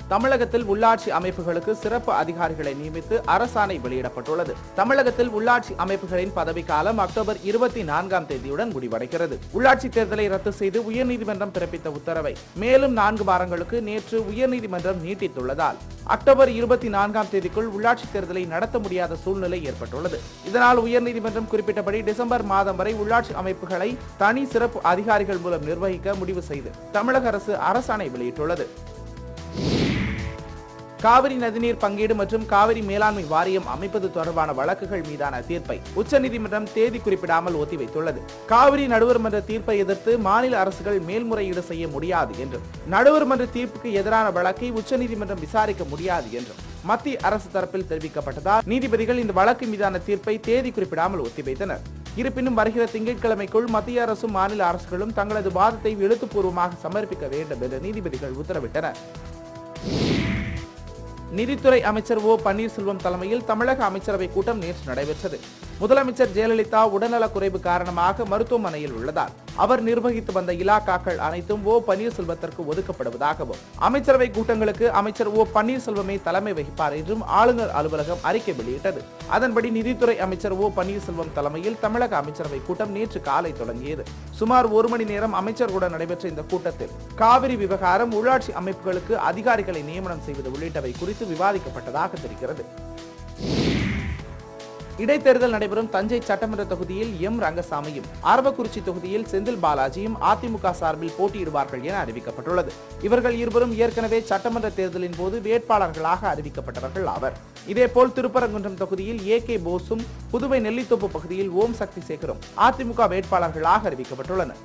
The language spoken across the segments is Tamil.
தமிழகத்தில் உள்ளாட்சி அமைப்புகளுக்கு சிறப்பு அதிகாரிகளை நியமித்து அரசாணை வெளியிடப்பட்டுள்ளது தமிழகத்தில் உள்ளாட்சி அமைப்புகளின் பதவிக்காலம் அக்டோபர் இருபத்தி நான்காம் தேதியுடன் முடிவடைகிறது உள்ளாட்சி தேர்தலை ரத்து செய்து உயர்நீதிமன்றம் பிறப்பித்த உத்தரவை மேலும் நான்கு வாரங்களுக்கு நேற்று உயர்நீதிமன்றம் நீட்டித்துள்ளதால் அக்டோபர் இருபத்தி நான்காம் தேதிக்குள் உள்ளாட்சி தேர்தலை நடத்த முடியாத சூழ்நிலை ஏற்பட்டுள்ளது இதனால் உயர்நீதிமன்றம் குறிப்பிட்டபடி டிசம்பர் மாதம் வரை உள்ளாட்சி அமைப்புகளை தனி சிறப்பு அதிகாரிகள் மூலம் நிர்வகிக்க முடிவு செய்து தமிழக அரசு அரசாணை வெளியிட்டுள்ளது காவிரி நதிநீர் பங்கீடு மற்றும் காவிரி மேலாண்மை வாரியம் அமைப்பது தொடர்பான வழக்குகள் மீதான தீர்ப்பை உச்சநீதிமன்றம் தேதி குறிப்பிடாமல் ஒத்திவைத்துள்ளது காவிரி நடுவர் மன்ற தீர்ப்பை எதிர்த்து மாநில அரசுகள் மேல்முறையீடு செய்ய முடியாது என்றும் நடுவர் மன்ற தீர்ப்புக்கு எதிரான வழக்கை உச்சநீதிமன்றம் விசாரிக்க முடியாது என்றும் மத்திய அரசு தரப்பில் தெரிவிக்கப்பட்டதால் நீதிபதிகள் இந்த வழக்கு மீதான தீர்ப்பை தேதி குறிப்பிடாமல் ஒத்திவைத்தனர் இருப்பினும் வருகிற திங்கட்கிழமைக்குள் மத்திய அரசும் மாநில அரசுகளும் தங்களது வாதத்தை எழுத்துப்பூர்வமாக சமர்ப்பிக்க வேண்டும் என்று நீதிபதிகள் உத்தரவிட்டனர் நிதித்துறை அமைச்சர் ஓ பன்னீர்செல்வம் தலைமையில் தமிழக அமைச்சரவை கூட்டம் நேற்று நடைபெற்றது முதலமைச்சர் ஜெயலலிதா உடல்நலக் குறைவு காரணமாக மருத்துவமனையில் உள்ளதால் அவர் நிர்வகித்து வந்த இலாக்காக்கள் அனைத்தும் ஓ பன்னீர்செல்வத்திற்கு ஒதுக்கப்படுவதாகவும் அமைச்சரவை கூட்டங்களுக்கு அமைச்சர் ஓ பன்னீர்செல்வமே தலைமை வகிப்பார் என்றும் ஆளுநர் அலுவலகம் அறிக்கை வெளியிட்டது அதன்படி நிதித்துறை அமைச்சர் ஓ பன்னீர்செல்வம் தலைமையில் தமிழக அமைச்சரவை கூட்டம் நேற்று காலை தொடங்கியது சுமார் ஒரு மணி நேரம் அமைச்சர்களுடன் நடைபெற்ற இந்த கூட்டத்தில் காவிரி விவகாரம் உள்ளாட்சி அமைப்புகளுக்கு அதிகாரிகளை நியமனம் செய்வது உள்ளிட்டவை குறித்து விவாதிக்கப்பட்டதாக தெரிகிறது இடைத்தேர்தல் நடைபெறும் தஞ்சை சட்டமன்ற தொகுதியில் எம் ரங்கசாமியும் அரவக்குறிச்சி தொகுதியில் செந்தில் பாலாஜியும் அதிமுக சார்பில் போட்டியிடுவார்கள் என அறிவிக்கப்பட்டுள்ளது இவர்கள் இருவரும் ஏற்கனவே சட்டமன்ற தேர்தலின் போது வேட்பாளர்களாக அறிவிக்கப்பட்டவர்கள் ஆவர் இதேபோல் திருப்பரங்குன்றம் தொகுதியில் ஏ கே போஸும் புதுவை நெல்லித்தோப்பு பகுதியில் ஓம் சக்தி சேகரும் அதிமுக வேட்பாளர்களாக அறிவிக்கப்பட்டுள்ளனர்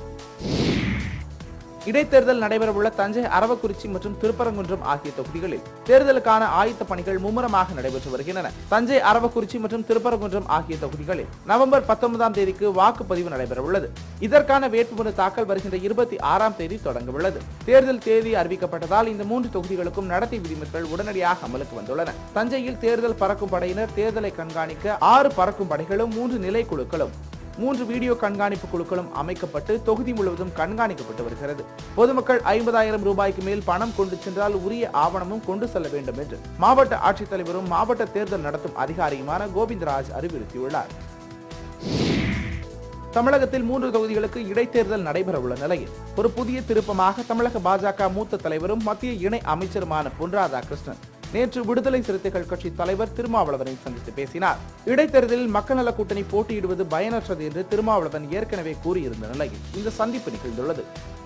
இடைத்தேர்தல் நடைபெறவுள்ள தஞ்சை அரவக்குறிச்சி மற்றும் திருப்பரங்குன்றம் ஆகிய தொகுதிகளில் தேர்தலுக்கான ஆயத்த பணிகள் மும்முரமாக நடைபெற்று வருகின்றன தஞ்சை அரவக்குறிச்சி மற்றும் திருப்பரங்குன்றம் ஆகிய தொகுதிகளில் நவம்பர் பத்தொன்பதாம் தேதிக்கு வாக்குப்பதிவு நடைபெறவுள்ளது இதற்கான வேட்புமனு தாக்கல் வருகின்ற இருபத்தி ஆறாம் தேதி தொடங்க உள்ளது தேர்தல் தேதி அறிவிக்கப்பட்டதால் இந்த மூன்று தொகுதிகளுக்கும் நடத்தை விதிமுறைகள் உடனடியாக அமலுக்கு வந்துள்ளன தஞ்சையில் தேர்தல் பறக்கும் படையினர் தேர்தலை கண்காணிக்க ஆறு பறக்கும் படைகளும் மூன்று நிலை குழுக்களும் மூன்று வீடியோ கண்காணிப்பு குழுக்களும் அமைக்கப்பட்டு தொகுதி முழுவதும் கண்காணிக்கப்பட்டு வருகிறது பொதுமக்கள் ஐம்பதாயிரம் ரூபாய்க்கு மேல் பணம் கொண்டு சென்றால் உரிய ஆவணமும் கொண்டு செல்ல வேண்டும் என்று மாவட்ட ஆட்சித்தலைவரும் மாவட்ட தேர்தல் நடத்தும் அதிகாரியுமான கோவிந்தராஜ் அறிவுறுத்தியுள்ளார் தமிழகத்தில் மூன்று தொகுதிகளுக்கு இடைத்தேர்தல் நடைபெறவுள்ள நிலையில் ஒரு புதிய திருப்பமாக தமிழக பாஜக மூத்த தலைவரும் மத்திய இணை அமைச்சருமான பொன் ராதாகிருஷ்ணன் நேற்று விடுதலை சிறுத்தைகள் கட்சி தலைவர் திருமாவளவனை சந்தித்து பேசினார் இடைத்தேர்தலில் மக்கள் நல கூட்டணி போட்டியிடுவது பயனற்றது என்று திருமாவளவன் ஏற்கனவே கூறியிருந்த நிலையில் இந்த சந்திப்பு நிகழ்ந்துள்ளது